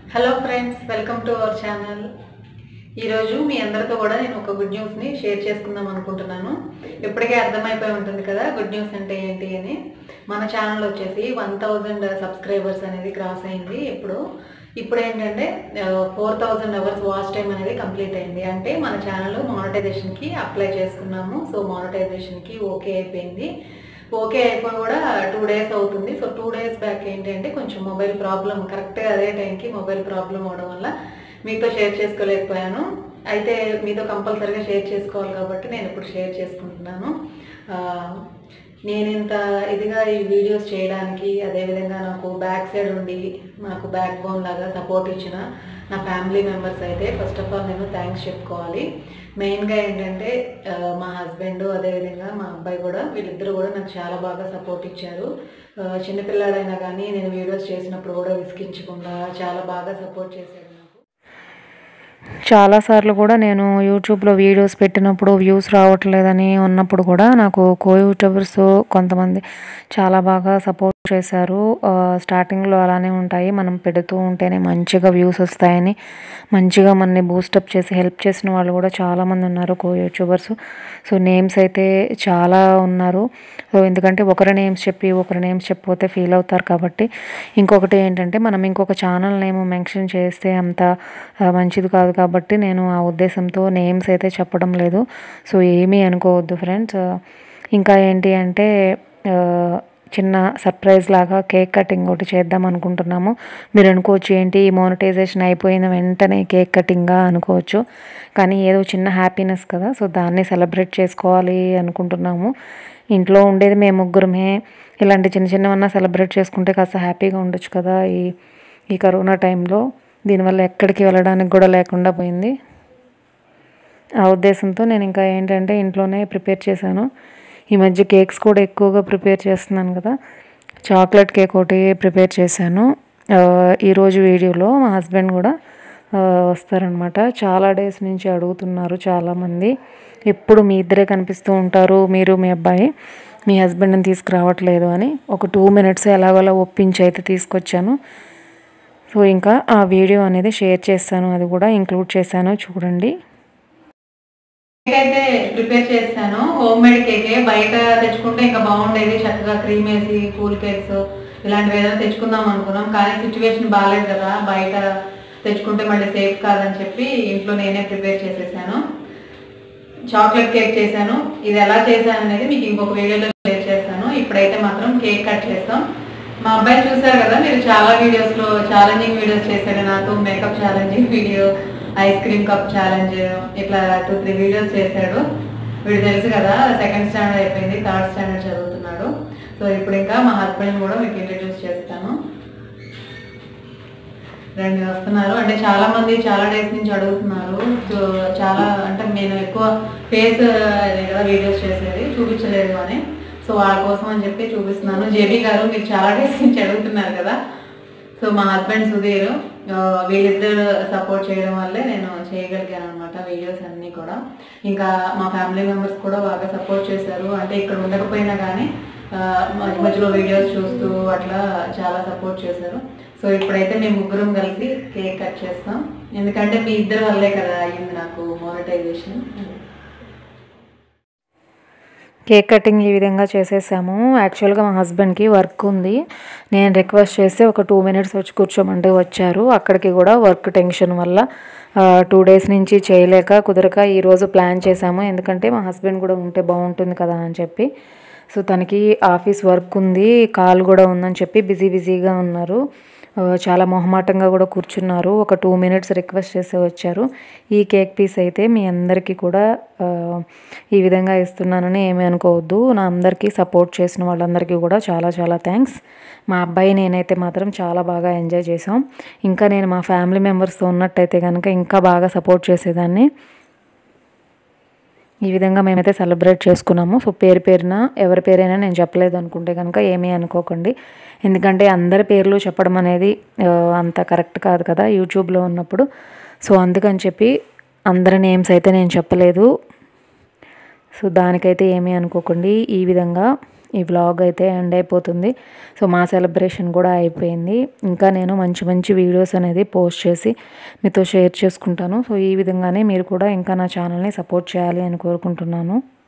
hello friends welcome to our channel ఈరోజు మీ అందరితో కూడా నేను ఒక గుడ్ న్యూస్ని షేర్ చేసుకుందాం అనుకుంటున్నాను ఇప్పటికే అర్థమైపోయి ఉంటుంది కదా గుడ్ న్యూస్ అంటే ఏంటి అని మన ఛానల్ వచ్చేసి వన్ థౌజండ్ సబ్స్క్రైబర్స్ అనేది క్రాస్ అయింది ఇప్పుడు ఇప్పుడు ఏంటంటే four thousand hours watch time అనేది కంప్లీట్ అయింది అంటే మన ఛానల్ మానిటైజేషన్కి అప్లై చేసుకున్నాము సో మానిటైజేషన్కి ఓకే అయిపోయింది ఓకే అయిపోయి కూడా టూ డేస్ అవుతుంది సో టూ డేస్ బ్యాక్ ఏంటి అంటే కొంచెం మొబైల్ ప్రాబ్లం కరెక్ట్గా అదే టైంకి మొబైల్ ప్రాబ్లం అవడం వల్ల మీతో షేర్ చేసుకోలేకపోయాను అయితే మీతో కంపల్సరీగా షేర్ చేసుకోవాలి కాబట్టి నేను ఇప్పుడు షేర్ చేసుకుంటున్నాను ఆ, నేను ఇంత ఇదిగా ఈ వీడియోస్ చేయడానికి అదేవిధంగా నాకు బ్యాక్ సైడ్ ఉండి నాకు బ్యాక్ బోన్ లాగా సపోర్ట్ ఇచ్చిన నా ఫ్యామిలీ మెంబర్స్ అయితే ఫస్ట్ ఆఫ్ ఆల్ నేను థ్యాంక్స్ చెప్పుకోవాలి మెయిన్గా ఏంటంటే ఆ, మా హస్బెండ్ అదేవిధంగా మా అబ్బాయి కూడా వీళ్ళిద్దరూ కూడా నాకు చాలా బాగా సపోర్ట్ ఇచ్చారు ఆ, చిన్నపిల్లాడైనా కానీ నేను వీడియోస్ చేసినప్పుడు కూడా విసిగించకుండా చాలా బాగా సపోర్ట్ చేశాడు నాకు చాలాసార్లు కూడా నేను యూట్యూబ్లో వీడియోస్ పెట్టినప్పుడు వ్యూస్ రావట్లేదని ఉన్నప్పుడు కూడా నాకు కో యూట్యూబర్స్ కొంతమంది చాలా బాగా సపోర్ట్ చేశారు ఆ, స్టార్టింగ్లో అలానే ఉంటాయి మనం పెడుతూ ఉంటేనే మంచిగా వ్యూస్ వస్తాయని మంచిగా మనని బూస్టప్ చేసి హెల్ప్ చేసిన వాళ్ళు కూడా చాలామంది ఉన్నారు కో యూట్యూబర్స్ సో నేమ్స్ అయితే చాలా ఉన్నారు సో ఎందుకంటే ఒకరి నేమ్స్ చెప్పి ఒకరి నేమ్స్ చెప్పిపోతే ఫీల్ అవుతారు కాబట్టి ఇంకొకటి ఏంటంటే మనం ఇంకొక ఛానల్ నేమ్ మెన్షన్ చేస్తే అంత ఆ, మంచిది కాదు కాబట్టి నేను ఆ ఉద్దేశంతో నేమ్స్ అయితే చెప్పడం లేదు సో ఏమీ అనుకోవద్దు ఫ్రెండ్స్ ఇంకా ఏంటి అంటే ఆ, చిన్న సర్ప్రైజ్ లాగా కేక్ కటింగ్ ఒకటి చేద్దాం అనుకుంటున్నాము మీరు అనుకోవచ్చు ఏంటి మోనిటైజేషన్ అయిపోయిన వెంటనే కేక్ కటింగా అనుకోవచ్చు కానీ ఏదో చిన్న హ్యాపీనెస్ కదా సో దాన్ని సెలబ్రేట్ చేసుకోవాలి అనుకుంటున్నాము ఇంట్లో ఉండేది మేము ముగ్గురమే ఇలాంటి చిన్న చిన్నవన్నా సెలబ్రేట్ చేసుకుంటే కాస్త హ్యాపీగా ఉండొచ్చు కదా ఈ ఈ కరోనా టైంలో దీనివల్ల ఎక్కడికి వెళ్ళడానికి కూడా లేకుండా పోయింది ఆ ఉద్దేశంతో నేను ఇంకా ఏంటంటే ఇంట్లోనే ప్రిపేర్ చేశాను ఈ మధ్య కేక్స్ కూడా ఎక్కువగా ప్రిపేర్ చేస్తున్నాను కదా చాక్లెట్ కేక్ ఒకటి ప్రిపేర్ చేశాను ఆ, ఈరోజు వీడియోలో మా హస్బెండ్ కూడా ఆ, వస్తారనమాట చాలా డేస్ నుంచి అడుగుతున్నారు చాలామంది ఎప్పుడు మీ ఇద్దరే కనిపిస్తూ ఉంటారు మీరు మీ అబ్బాయి మీ హస్బెండ్ని తీసుకురావట్లేదు అని ఒక టూ మినిట్స్ ఎలాగోలా ఒప్పించి అయితే తీసుకొచ్చాను సో ఇంకా ఆ వీడియో అనేది షేర్ చేస్తాను అది కూడా ఇంక్లూడ్ చేశాను చూడండి కేక్ అయితే ప్రిపేర్ చేశాను హోమ్ మేడ్ కేకే బయట తెచ్చుకుంటే ఇంకా బాగుండేది చక్కగా క్రీమ్ వేసి కూల్ కేక్స్ ఇలాంటివి ఏదైనా తెచ్చుకుందాం అనుకున్నాం కానీ సిచ్యువేషన్ బాగాలేదు కదా బయట తెచ్చుకుంటే మళ్ళీ సేఫ్ కాదని చెప్పి ఇంట్లో నేనే ప్రిపేర్ చేసేసాను చాక్లెట్ కేక్ చేశాను ఇది ఎలా చేశాను అనేది మీకు ఇంకొక వీడియోలో షేర్ చేస్తాను ఇప్పుడైతే మాత్రం కేక్ కట్ చేస్తాం మా అబ్బాయి చూసారు కదా మీరు చాలా వీడియోస్లో ఛాలెంజింగ్ వీడియోస్ చేశాడు నాతో makeup challenging video ice cream cup challenge ఇట్లా టూ త్రీ వీడియోస్ చేశాడు వీడు తెలుసు కదా సెకండ్ స్టాండర్డ్ అయిపోయింది థర్డ్ స్టాండర్డ్ చదువుతున్నాడు సో ఇప్పుడు ఇంకా మా హస్బెండ్ కూడా మీకు ఇంట్రడ్యూస్ చేస్తాను రండి వస్తున్నారు అంటే చాలా మంది చాలా డేస్ నుంచి అడుగుతున్నారు సో చాలా అంటే నేను ఎక్కువ ఫేస్ కదా వీడియోస్ చేసేది చూపించలేదు అని సో వాళ్ళ కోసం అని చెప్పి చూపిస్తున్నాను జేబీ గారు మీరు చాలా డేస్ నుంచి అడుగుతున్నారు కదా సో మా హస్బెండ్ సుధీర్ ఆ, వీళ్ళిద్దరు సపోర్ట్ చేయడం వల్లే నేను చేయగలిగాను అనమాట వీడియోస్ అన్నీ కూడా ఇంకా మా ఫ్యామిలీ మెంబర్స్ కూడా బాగా సపోర్ట్ చేశారు అంటే ఇక్కడ ఉండకపోయినా కానీ ఆ, మధ్య మధ్యలో వీడియోస్ చూస్తూ అట్లా చాలా సపోర్ట్ చేశారు సో ఇప్పుడైతే మేము ముగ్గురం కలిసి కేక్ కట్ చేస్తాం ఎందుకంటే మీ ఇద్దరి వల్లే కదా అయ్యింది నాకు మానిటైజేషన్ కేక్ కటింగ్ ఈ విధంగా చేసేసాము యాక్చువల్గా మా హస్బెండ్కి వర్క్ ఉంది నేను రిక్వెస్ట్ చేస్తే ఒక టూ మినిట్స్ వచ్చి కూర్చోమంటే వచ్చారు అక్కడికి కూడా వర్క్ టెన్షన్ వల్ల టూ డేస్ నుంచి చేయలేక కుదరక ఈరోజు ప్లాన్ చేశాము ఎందుకంటే మా హస్బెండ్ కూడా ఉంటే బాగుంటుంది కదా అని చెప్పి సో తనకి ఆఫీస్ వర్క్ ఉంది కాల్ కూడా ఉందని చెప్పి బిజీ బిజీగా ఉన్నారు ఆ, చాలా మొహమాటంగా కూడా కూర్చున్నారు ఒక టూ మినిట్స్ రిక్వెస్ట్ చేసి వచ్చారు ఈ కేక్ పీస్ అయితే మీ అందరికీ కూడా ఆ, ఈ విధంగా ఇస్తున్నానని ఏమీ అనుకోవద్దు నా అందరికీ సపోర్ట్ చేసిన వాళ్ళందరికీ కూడా చాలా చాలా థ్యాంక్స్ మా అబ్బాయి నేనైతే మాత్రం చాలా బాగా ఎంజాయ్ చేసాం ఇంకా నేను మా ఫ్యామిలీ మెంబర్స్తో ఉన్నట్టయితే కనుక ఇంకా బాగా సపోర్ట్ చేసేదాన్ని ఈ విధంగా మేమైతే సెలబ్రేట్ చేసుకున్నాము సో పేరు పేరున ఎవరి పేరైనా నేను చెప్పలేదు అనుకుంటే కనుక ఏమీ అనుకోకండి ఎందుకంటే అందరి పేర్లు చెప్పడం అనేది ఆ, అంత కరెక్ట్ కాదు కదా యూట్యూబ్లో ఉన్నప్పుడు సో అందుకని చెప్పి అందరి నేమ్స్ అయితే నేను చెప్పలేదు సో దానికైతే ఏమీ అనుకోకండి ఈ విధంగా ఈ వ్లాగ్ అయితే ఎండ్ అయిపోతుంది సో మా సెలబ్రేషన్ కూడా అయిపోయింది ఇంకా నేను మంచి మంచి వీడియోస్ అనేది పోస్ట్ చేసి మీతో షేర్ చేసుకుంటాను సో ఈ విధంగానే మీరు కూడా ఇంకా నా ఛానల్ని సపోర్ట్ చేయాలి అని కోరుకుంటున్నాను